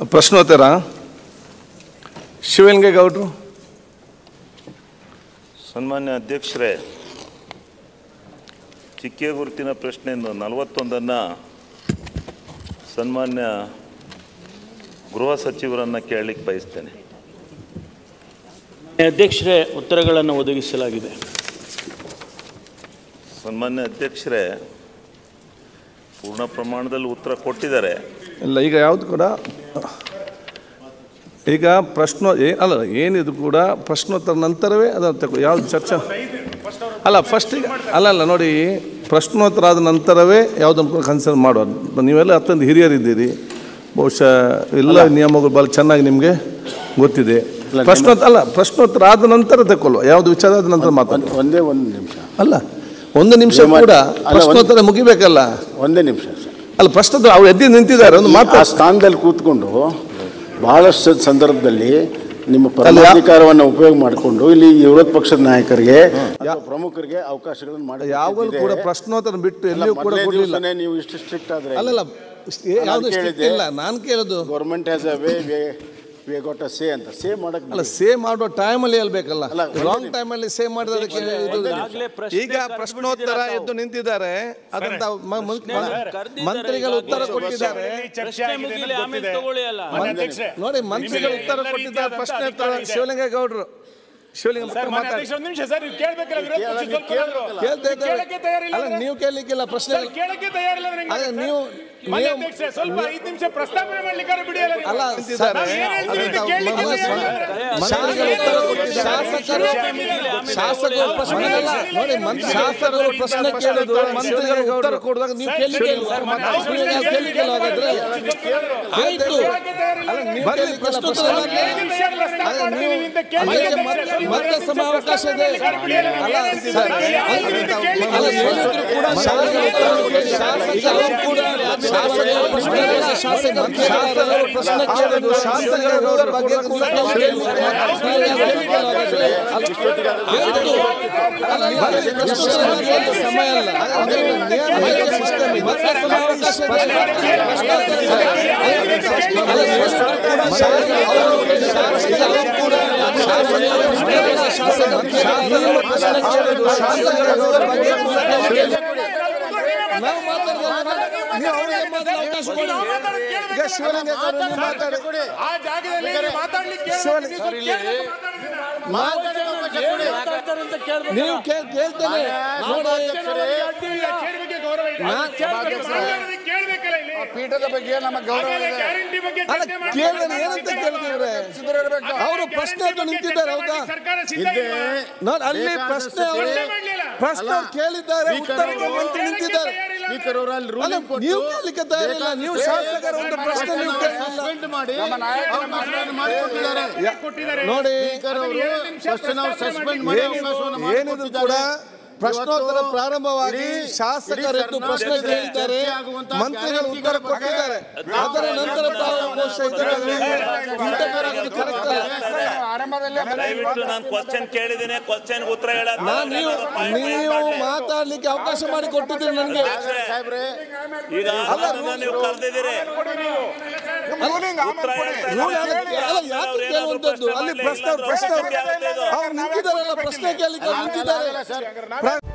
ಪ್ರಶ್ನೋತ್ತರ ಶಿವಲಿಂಗೇಗೌಡರು ಸನ್ಮಾನ್ಯ ಅಧ್ಯಕ್ಷರೇ ಚಿಕ್ಕೆ ಗುರುತಿನ ಪ್ರಶ್ನೆಯನ್ನು ನಲವತ್ತೊಂದನ್ನು ಸನ್ಮಾನ್ಯ ಗೃಹ ಸಚಿವರನ್ನು ಕೇಳಲಿಕ್ಕೆ ಬಯಸ್ತೇನೆ ಅಧ್ಯಕ್ಷರೇ ಉತ್ತರಗಳನ್ನು ಒದಗಿಸಲಾಗಿದೆ ಸನ್ಮಾನ್ಯ ಅಧ್ಯಕ್ಷರೇ ಪೂರ್ಣ ಪ್ರಮಾಣದಲ್ಲಿ ಉತ್ತರ ಕೊಟ್ಟಿದ್ದಾರೆ ಇಲ್ಲ ಈಗ ಯಾವುದು ಕೂಡ ಈಗ ಪ್ರಶ್ನೋ ಏ ಅಲ್ಲ ಏನಿದು ಕೂಡ ಪ್ರಶ್ನೋತ್ತರ ನಂತರವೇ ಅದನ್ನು ತಗೋ ಯಾವ್ದು ಚರ್ಚೆ ಅಲ್ಲ ಫಸ್ಟಿಗೆ ಅಲ್ಲ ಅಲ್ಲ ನೋಡಿ ಪ್ರಶ್ನೋತ್ತರ ಆದ ನಂತರವೇ ಯಾವುದನ್ನು ಕೂಡ ಕನ್ಸಿಡರ್ ಮಾಡೋದು ನೀವೆಲ್ಲ ಅತ್ಯಂತ ಹಿರಿಯರಿದ್ದೀರಿ ಬಹುಶಃ ಎಲ್ಲ ನಿಯಮಗಳು ಭಾಳ ಚೆನ್ನಾಗಿ ನಿಮಗೆ ಗೊತ್ತಿದೆ ಪ್ರಶ್ನೋತ್ತರ ಅಲ್ಲ ಪ್ರಶ್ನೋತ್ತರ ಆದ ನಂತರ ತಗೊಳ್ಳುವ ಯಾವುದು ವಿಚಾರ ಆದ ನಂತರ ಮಾತಾಡುವ ಒಂದೇ ಒಂದು ನಿಮಿಷ ಅಲ್ಲ ಒಂದು ನಿಮಿಷ ಕೂಡ ಪ್ರಶ್ನೋತ್ತರ ಮುಗಿಬೇಕಲ್ಲ ಒಂದೇ ನಿಮಿಷ ಸರ್ ಅಲ್ಲ ಪ್ರಶ್ನೋತ್ತರ ಅವ್ರು ಎದ್ದು ನಿಂತಿದ್ದಾರೆ ಒಂದು ಆ ಮಾತಾಡ ಸ್ಥಾನದಲ್ಲಿ ಕೂತ್ಕೊಂಡು ಬಹಳಷ್ಟು ಸಂದರ್ಭದಲ್ಲಿ ನಿಮ್ಮ ಪದಾಧಿಕಾರವನ್ನು ಉಪಯೋಗ ಮಾಡಿಕೊಂಡು ಇಲ್ಲಿ ವಿರೋಧ ಪಕ್ಷದ ನಾಯಕರಿಗೆ ಅಥವಾ ಪ್ರಮುಖರಿಗೆ ಅವಕಾಶಗಳನ್ನು ಮಾಡಿ ಯಾವಾಗಲೂ ಕೂಡ ಪ್ರಶ್ನೋತ್ತರ ಬಿಟ್ಟು ಎಲ್ಲಿಯೂ ಕೂಡ ಮೊದಲನೇ ಕೊಡಲಿಲ್ಲ ದಿವಸನೇ ನೀವು ಇಷ್ಟು ಸ್ಟ್ರಿಕ್ಟ್ ಆದ್ರೆ ಅಲ್ಲಲ್ಲ ಯಾವುದು ಕೇಳಿದ್ದೆ. ಇಲ್ಲ ನಾನು ಕೇಳೋದು government has a way way way got a say ಅಂತ ಸೇ ಮಾಡಕ್ ಅಲ್ಲ ಸೇವ್ ಮಾಡುವ ಟೈಮಲ್ಲಿ ಹೇಳ್ಬೇಕಲ್ಲ ಅಲ್ಲ, ಒಂದೇ ರಾಂಗ್ ಟೈಮಲ್ಲಿ ಸೇವ್ ಮಾಡಿದಕ್ಕೆ ಇದು ಈಗ ಪ್ರಶ್ನೋತ್ತರ ಎದ್ದು ನಿಂತಿದ್ದಾರೆ ಅದಂತ ಮ- ಮ- ಮ- ಮಂತ್ರಿಗಳು ಉತ್ತರ ಕೊಟ್ಟಿದ್ದಾರೆ ಪ್ರಶ್ನೆ ಮುಗಿಲಿ ಆಮೇಲೆ ತಗೊಳ್ಳಿ ಅಲ್ಲ ನೋಡಿ ಮಂತ್ರಿಗಳು ಉತ್ತರ ಕೊಟ್ಟಿದ್ದಾರೆ ಪ್ರಶ್ನೆ ಉತ್ತರ ಶಿವಲಿಂಗೇಗೌಡರು ಶಿವಲಿಂಗ ಮಾತಾಡಿ ಅಧ್ಯಕ್ಷ, ಒಂದ್ ನಿಮಿಷ ಸರ್ ನೀವು ಕೇಳ್ಬೇಕಲ್ಲ ವಿರೋಧ ಪಕ್ಷ ಸ್ವಲ್ಪ ಏನಾದ್ರು. ಕೇಳ್ತಾ ಇದ್ದಾರೆ ಕೇಳಕ್ಕೆ ತಯಾರಿಲ್ಲ ಅಲ್ಲ ಅಂದ್ರೆ? ನೀವು ಕೇಳಲಿಕ್ಕಿಲ್ಲ ಪ್ರಶ್ನೆ ಸರ್, ಕೇಳಕ್ಕೆ ತಯಾರಿಲ್ಲ ಅಂದ್ರೆ ಹೆಂಗೆ ಅಲ್ಲ ಸರ್? ನೀವು ಮಾನ್ಯ ನೀವು ಅಧ್ಯಕ್ಷ, ಸ್ವಲ್ಪ ಐದು ನಿಮಿಷ ಪ್ರಸ್ತಾವನೆ ಮಾಡ್ಲಿಕ್ಕೆ ಬಿಡಿಯಲ್ಲ ನೀವು. ಅಲ್ಲ ಅಂತಿದ್ದಾರೆ ನಾವು ಏನ್ ಹೇಳ್ತೀವಿ ಅಂತ ಅದಂತ ಕೇಳಲಿಕ್ಕೆ ಮ- ಮ- ತಯಾರಿಲ್ಲ. ಮಂತ್ರಿಗಳು ಉತ್ತರ ಕೊಟ್ಟಿದ್ದಾರೆ. ಶಾಸಕರು ಶಾಸಕರು ಪ್ರಶ್ನೆ ಅಲ್ಲ. ನೋಡಿ ಮಂತ್ರಿ ಶಾಸಕರು ಪ್ರಶ್ನೆ ಕೇಳಿದ್ರು ಮಂತ್ರಿಗಳು ಉತ್ತರ ಕೊಡುವಾಗ ನೀವು ಕೇಳಲಿಕ್ಕೆ ನೀವು ಕೇಳಲಿಕ್ಕೆ ಹಾಗಾದ್ರೆ ಆಯ್ತು ಅಲ್ಲ ನೀವು ಬರ್ಲಿ ಪ್ರಶ್ನೋತ್ತರ ಮಾಡಿ. ಕೇಳಕ್ಕೆ ತಯಾರಿಲ್ಲ, stop ಅಲ್ಲ, ಮಾಡ್ತೀವಿ ನೀವು ಅಂತ ಕೇಳಲಿಕ್ಕೆ ಅದಕ್ಕೆ ತಯಾರಿಲ್ಲ. ಮತ್ತೆ- ಮತ್ತೆ ಸಮಾವಕಾಶ ಇದೆ ಅಲ್ಲ ಅಂತಿದ್ದಾರೆ ಅಲ್ಲ ಹೇಳಿದ್ರು ಕೂಡ ಶಾಸಕರು ಶಾಸಕರು ಕೂಡ ಶಾಸಕರು ಪ್ರಶ್ನೆ ಕೇಳಿದ್ರು. ಶಾಸಕರು ಶಾಸಕರು ಪ್ರಶ್ನೆ ಕೇಳಿದ್ರು ಶಾಸಕರ ಬಗ್ಗೆ ಕೂಡ ನಾವು ಕೇಳಲಿಕ್ಕೆ ಕೇಳಲಿಕ್ಕೆ ಹಾಗಾದ್ರೆ ಆಯ್ತು ಅಲ್ಲ ಬರ್ಲಿ ಪ್ರಶ್ನೋತ್ತರ ಮಾಡಿ ಅಂತ ಸಮಯ ಅಲ್ಲ ಅದೇ ನಿಯಮ ಇದೆ, system ಇದೆ. ಮತ್ತೆ ಸಮಾವಕಾಶ ಇದೆ. ನಾವು ಮಾತಾಡ್ತಾರೆ ನೀವು ಅವರಿಗೆ ಮಾತಾಡೋ ಅವಕಾಶ ಕೊಡಿ ಈಗ ಶಿವಲಿಂಗ ಅವರು ನೀವು ಮಾತಾಡಿ ಆ ಜಾಗದಲ್ಲಿ ನೀವು ಮಾತಾಡ್ಲಿಕ್ಕೆ ಶಿವಲಿಂಗ ಕೇಳ್ಬೇಕು, ನೀವು ಕೇಳ್ಬೇಕು ಮಾತಾಡ್ಲಿಕ್ಕೆ. ನೀವು ಕೇಳ್ ಕೇಳ್ತೇನೆ ನೋಡಿ ಅಡ್ಡಿ ಇಲ್ಲ, ಚೇರ್ ಬಗ್ಗೆ ಗೌರವ ಇದೆ. ಕೇಳ್ಬೇಕು, ಮಾತಾಡೋದಕ್ಕೆ ಕೇಳ್ಬೇಕಲ್ಲ ಇಲ್ಲಿ. ಪೀಠದ ಬಗ್ಗೆ ನಮ್ಮ ಗೌರವ ಆಮೇಲೆ ಇದೆ ಗ್ಯಾರಂಟಿ ಬಗ್ಗೆ ಅಲ್ಲ ಚರ್ಚೆ ಮಾಡ್ಬೇಕು. ಕೇಳಿದ್ರೆ ಏನಂತ ಕೇಳ್ತಿವ್ರೆ ಅವರು ಪ್ರಶ್ನೆ ಅಂತ ನಿಂತಿದ್ದಾರೆ ಹೌದಾ ಸರ್ಕಾರ ಸಿದ್ಧ ಇಲ್ವಾ? ನೋಡಿ ಅಲ್ಲಿ ಪ್ರಶ್ನೆ ಅವರು ಪ್ರಶ್ನೆ ಅವ್ರು ಕೇಳಿದ್ದಾರೆ ಉತ್ತರಕ್ಕೆ ಮಂತ್ರಿ ನಿಂತಿದ್ದಾರೆ ಸ್ಪೀಕರ್ ಅವರು ಅಲ್ಲಿ ಅಲ್ಲ, ರೂಲಿಂಗ್ ಕೊಟ್ಟು ನೀವು ಕೇಳಲಿಕ್ಕೆ ತಯಾರಿಲ್ಲ ನೀವು ಶಾಸಕರ ಒಂದು ಪ್ರಶ್ನೆ ನೀವು ಕೇಳಿಲ್ಲ ಸಸ್ಪೆಂಡ್ ಮಾಡಿ ಅವಕಾಶವನ್ನು ಮಾಡಿಕೊಟ್ಟಿದ್ದಾರೆ ಕೊಟ್ಟಿದ್ದಾರೆ. ನೋಡಿ ಸ್ಪೀಕರ್ ಅವರು ಎರಡು ನಿಮಿಷ ಕ್ವಶನ್ ಅವ್ರು ಪ್ರಸ್ತಾಪ ಸಸ್ಪೆಂಡ್ ಮಾಡಿ. ಮಾಡಿ ಅವಕಾಶವನ್ನು ಏನಿದು ಕೂಡ ಮಾಡಿಕೊಟ್ಟಿದ್ದಾರೆ. ಪ್ರಶ್ನೋತ್ತರ ಇವತ್ತು ಪ್ರಾರಂಭವಾಗಿ ಇಡೀ- ಶಾಸಕರೆದ್ದು ಇಡೀ ಪ್ರಶ್ನೆ ಕರ್ನಾಟಕದಲ್ಲಿ ಕೇಳಿದ್ದಾರೆ ಚರ್ಚೆ ಆಗುವಂತ ಮಂತ್ರಿಗಳು ಉತ್ತರ ಗ್ಯಾರಂಟಿಗಳ ಬಗ್ಗೆ ಕೊಟ್ಟಿದ್ದಾರೆ ಅದರ ನಂತರ ತಾವು ಬಹುಶಃ ಇದರಲ್ಲಿ interfere ಆಗೋದು correct ಅಲ್ಲ. ದಯವಿಟ್ಟು ನಾನು ಕ್ವಶನ್ ಕೇಳಿದ್ದೀನಿ ಕ್ವಶನ್ ಉತ್ತರ ಹೇಳೋದು ನಾನು ನೀವು ನೀವು ಮಾತಾಡ್ಲಿಕ್ಕೆ ಅವಕಾಶ ಮಾಡಿ ಕೊಟ್ಟಿದ್ದೀರಿ ನನಗೆ ಸಾಹೇಬ್ರೆ ಈಗ ನನ್ನನ್ನು ನೀವು ಕರೆದಿದ್ದೀರಿ ಉತ್ತರ ಹೇಳ್ತಾ ಇಲ್ಲ. ರೂಲ್ ಅದಕ್ಕೆ- ಅಲ್ಲ ಯಾಕೆ ಕೇಳುವಂಥದ್ದು ಅಲ್ಲಿ ಪ್ರಶ್ನೆ ಪ್ರಶ್ನೆ ಅವ್ರು ನಿಂತಿದ್ದಾರಲ್ಲ ಪ್ರಶ್ನೆ ಕೇಳಲಿಕ್ಕೆ ಅವ್ರು ನಿಂತಿದ್ದಾರೆ